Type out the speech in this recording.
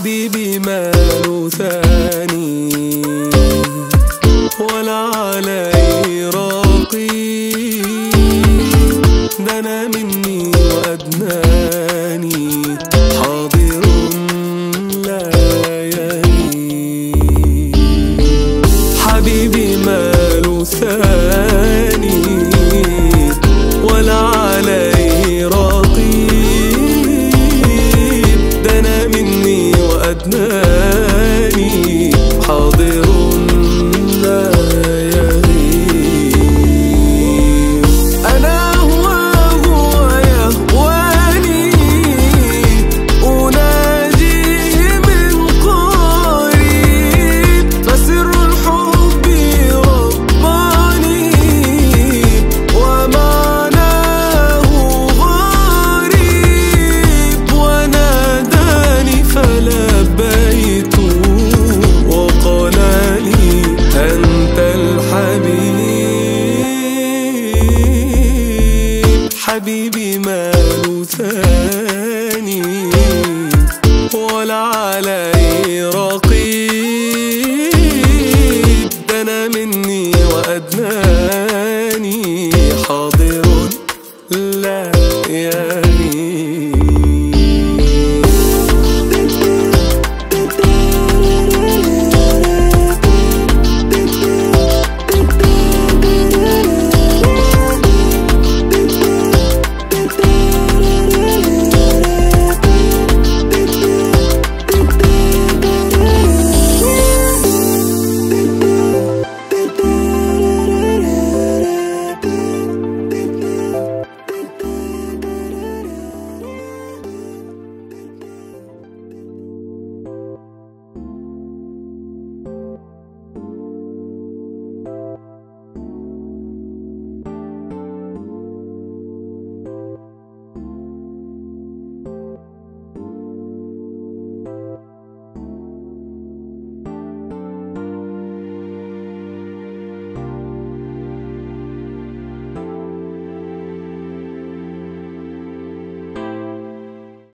حبيبي ماله ثاني ولا علي راقي دنا مني وأدناني حاضر لا يلي حبيبي ماله ثاني ولا علي رقيب دنا مني وأدناني حاضر لا يغيب أنا هو هو يهواني أناجيه من قريب فسر الحب رباني ومعناه غريب وناداني فلبيت وقال لي أنت الحبيب حبيبي ماله ثاني ولا علي رقيب دنا مني وأدناني حاضر